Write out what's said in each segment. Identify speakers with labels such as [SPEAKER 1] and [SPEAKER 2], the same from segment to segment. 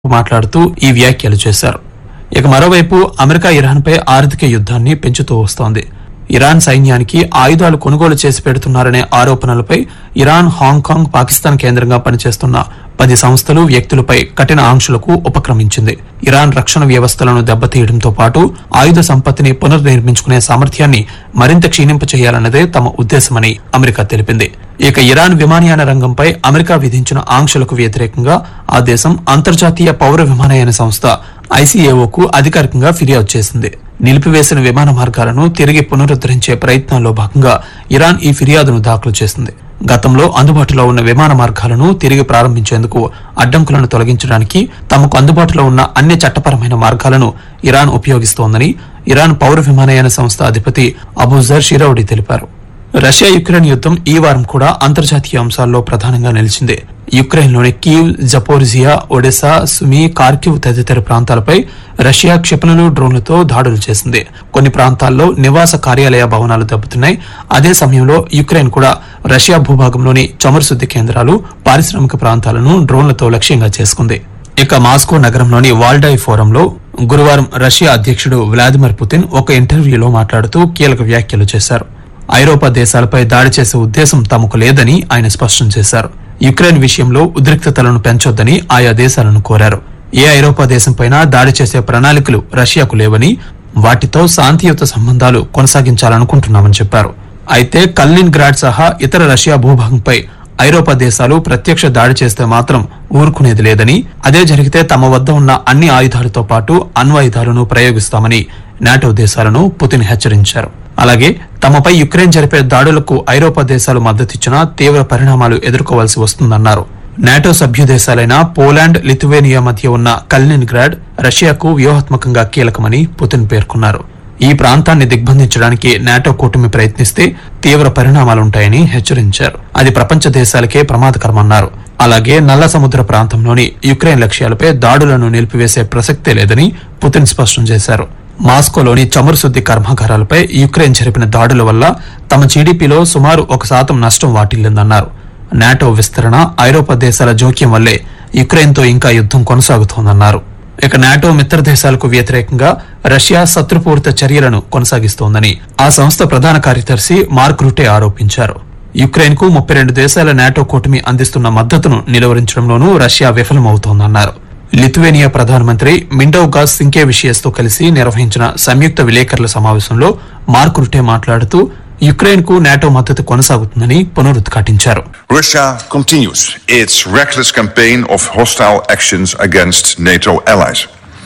[SPEAKER 1] మాట్లాడుతూ ఈ వ్యాఖ్యలు చేశారు ఇక మరోవైపు అమెరికా ఇరాన్పై ఆర్థిక యుద్ధాన్ని పెంచుతూ వస్తోంది ఇరాన్ సైన్యానికి ఆయుధాలు కొనుగోలు చేసి పెడుతున్నారనే ఆరోపణలపై ఇరాన్ హాంకాంగ్ పాకిస్తాన్ కేంద్రంగా పనిచేస్తున్న పది సంస్థలు వ్యక్తులపై కఠిన ఆంక్షలకు ఉపక్రమించింది ఇరాన్ రక్షణ వ్యవస్థలను దెబ్బతీయడంతో పాటు ఆయుధ సంపత్తిని పునర్నిర్మించుకునే సామర్థ్యాన్ని మరింత క్షీణింపచేయాలన్నదే తమ ఉద్దేశమని అమెరికా తెలిపింది ఇక ఇరాన్ విమానయాన రంగంపై అమెరికా విధించిన ఆంక్షలకు వ్యతిరేకంగా ఆ దేశం అంతర్జాతీయ పౌర విమానయాన సంస్థ ఐసీఏఓకు అధికారికంగా ఫిర్యాదు చేసింది నిలిపివేసిన విమాన మార్గాలను తిరిగి పునరుద్దరించే ప్రయత్నాల్లో భాగంగా ఇరాన్ ఈ ఫిర్యాదును దాఖలు చేసింది గతంలో అందుబాటులో ఉన్న విమాన మార్గాలను తిరిగి ప్రారంభించేందుకు అడ్డంకులను తొలగించడానికి తమకు అందుబాటులో ఉన్న అన్ని చట్టపరమైన మార్గాలను ఇరాన్ ఉపయోగిస్తోందని ఇరాన్ పౌర విమానయాన సంస్థ అధిపతి అబూజర్ షిరౌడి తెలిపారు రష్యా యుక్రెయిన్ యుద్దం ఈ వారం కూడా అంతర్జాతీయ అంశాల్లో ప్రధానంగా నిలిచింది యుక్రెయిన్లోని కీవ్ జపోర్జియా ఒడెసా సుమి కార్కివ్ తదితర ప్రాంతాలపై రష్యా క్షిపణులు డ్రోన్లతో దాడులు చేసింది కొన్ని ప్రాంతాల్లో నివాస కార్యాలయ భవనాలు దెబ్బతిన్నాయి అదే సమయంలో యుక్రెయిన్ కూడా రష్యా భూభాగంలోని చమురు శుద్ధి కేంద్రాలు పారిశ్రామిక ప్రాంతాలను డ్రోన్లతో లక్ష్యంగా చేసుకుంది ఇక మాస్కో నగరంలోని వాల్డాయ్ ఫోరంలో గురువారం రష్యా అధ్యక్షుడు వ్లాదిమిర్ పుతిన్ ఒక ఇంటర్వ్యూలో మాట్లాడుతూ కీలక వ్యాఖ్యలు చేశారు ఐరోపా దేశాలపై దాడి చేసే ఉద్దేశం తమకు లేదని ఆయన స్పష్టం చేశారు యుక్రెయిన్ విషయంలో ఉద్రిక్తతలను పెంచొద్దని ఆయా దేశాలను కోరారు ఏ ఐరోపా దేశంపైనా దాడి చేసే ప్రణాళికలు రష్యాకు లేవని వాటితో శాంతియుత సంబంధాలు కొనసాగించాలనుకుంటున్నామని చెప్పారు అయితే కల్నిన్ గ్రాడ్ సహా ఇతర రష్యా భూభాగంపై ఐరోపా దేశాలు ప్రత్యక్ష దాడి చేస్తే మాత్రం ఊరుకునేది లేదని అదే జరిగితే తమ వద్ద ఉన్న అన్ని ఆయుధాలతో పాటు అణ్వాయుధాలను ప్రయోగిస్తామని నాటో దేశాలను పుతిన్ హెచ్చరించారు అలాగే తమపై యుక్రెయిన్ జరిపే దాడులకు ఐరోపా దేశాలు మద్దతిచ్చినా తీవ్ర పరిణామాలు ఎదుర్కోవాల్సి వస్తుందన్నారు నాటో సభ్య దేశాలైన పోలాండ్ లిథువేనియా మధ్య ఉన్న కల్నిన్ గ్రాడ్ రష్యాకు వ్యూహాత్మకంగా కీలకమని పుతిన్ పేర్కొన్నారు ఈ ప్రాంతాన్ని దిగ్బంధించడానికి నాటో కూటమి ప్రయత్నిస్తే తీవ్ర పరిణామాలుంటాయని హెచ్చరించారు అది ప్రపంచ దేశాలకే ప్రమాదకరమన్నారు అలాగే నల్ల సముద్ర ప్రాంతంలోని యుక్రెయిన్ లక్ష్యాలపై దాడులను నిలిపివేసే ప్రసక్తే లేదని పుతిన్ స్పష్టం చేశారు మాస్కోలోని చమురు శుద్ధి కర్మాగారాలపై యుక్రెయిన్ జరిపిన దాడుల వల్ల తమ జీడీపీలో సుమారు ఒక శాతం నష్టం వాటిల్లిందన్నారు నాటో విస్తరణ ఐరోపా దేశాల జోక్యం వల్లే యుక్రెయిన్తో ఇంకా యుద్దం కొనసాగుతోందన్నారు ఇక నాటో మిత్ర దేశాలకు వ్యతిరేకంగా రష్యా శత్రుపూరిత చర్యలను కొనసాగిస్తోందని ఆ సంస్థ ప్రధాన కార్యదర్శి మార్క్ రుటే ఆరోపించారు యుక్రెయిన్ కు ముప్పై రెండు దేశాల నాటో కూటమి అందిస్తున్న మద్దతును నిలువరించడంలోనూ రష్యా విఫలమవుతోందన్నారు లిథువేనియా ప్రధానమంత్రి మిండోగాస్ సింకేవిషియస్ తో కలిసి నిర్వహించిన సంయుక్త విలేకరుల సమావేశంలో మార్క్ రుటే మాట్లాడుతూ యుక్రెయిన్ కు నాటో మద్దతు కొనసాగుతుందని పునరుద్ఘాటించారు
[SPEAKER 2] Russia continues its reckless campaign of hostile actions against NATO allies.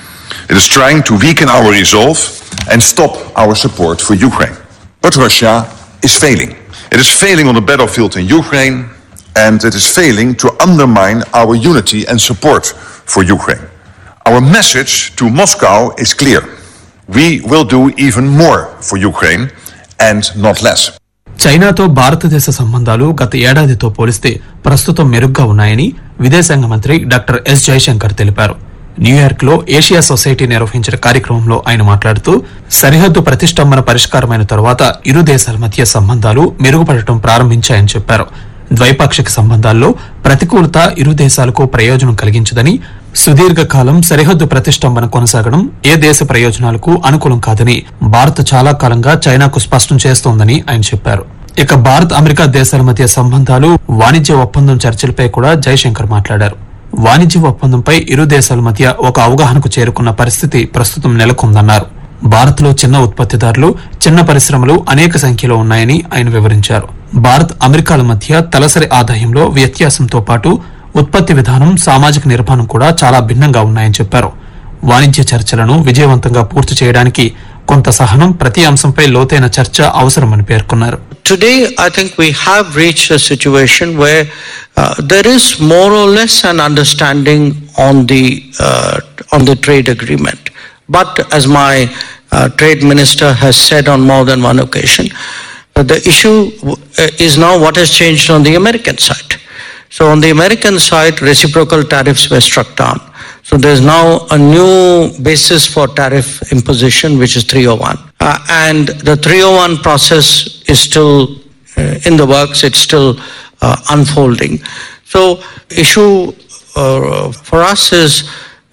[SPEAKER 2] It is trying to weaken our resolve and stop our support for Ukraine. But Russia is failing. It is failing on the battlefield in Ukraine and it is failing to undermine our unity and support for Ukraine. Our message to Moscow is clear. We will do even more for Ukraine and not less.
[SPEAKER 1] చైనాతో భారతదేశ సంబంధాలు గత ఏడాదితో పోలిస్తే ప్రస్తుతం మెరుగ్గా ఉన్నాయని విదేశాంగ మంత్రి డాక్టర్ ఎస్ జయశంకర్ తెలిపారు న్యూయార్క్ లో ఏషియా సొసైటీ నిర్వహించిన కార్యక్రమంలో ఆయన మాట్లాడుతూ సరిహద్దు ప్రతిష్టంభన పరిష్కారమైన తరువాత ఇరు దేశాల మధ్య సంబంధాలు మెరుగుపడటం ప్రారంభించాయని చెప్పారు ద్వైపాక్షిక సంబంధాల్లో ప్రతికూలత ఇరు దేశాలకు ప్రయోజనం కలిగించదని సుదీర్ఘకాలం సరిహద్దు ప్రతిష్టంభన కొనసాగడం ఏ దేశ ప్రయోజనాలకు అనుకూలం కాదని భారత్ చాలా కాలంగా చైనాకు స్పష్టం చేస్తోందని ఆయన చెప్పారు ఇక భారత్ అమెరికా దేశాల మధ్య సంబంధాలు వాణిజ్య ఒప్పందం చర్చలపై కూడా జయశంకర్ మాట్లాడారు వాణిజ్య ఒప్పందంపై ఇరు దేశాల మధ్య ఒక అవగాహనకు చేరుకున్న పరిస్థితి ప్రస్తుతం నెలకొందన్నారు భారత్ లో చిన్న ఉత్పత్తిదారులు చిన్న పరిశ్రమలు అనేక సంఖ్యలో ఉన్నాయని ఆయన వివరించారు భారత్ అమెరికాల మధ్య తలసరి ఆదాయంలో వ్యత్యాసంతో పాటు ఉత్పత్తి విధానం సామాజిక నిర్మాణం కూడా చాలా భిన్నంగా ఉన్నాయని చెప్పారు వాణిజ్య చర్చలను విజయవంతంగా పూర్తి చేయడానికి కొంత సహనం ప్రతి అంశంపై లోతైన చర్చ అవసరమని పేర్కొన్నారు
[SPEAKER 3] Today, I think we have reached a situation where uh, there is more or less an understanding on the uh, on the trade agreement. But as my uh, trade minister has said on more than one occasion, uh, the issue uh, is now what has changed on the American side. So on the American side, reciprocal tariffs were struck down. So there's now a new basis for tariff imposition, which is 301. Uh, and the 301 process is still uh, in the works, it's still uh, unfolding. So issue uh, for us is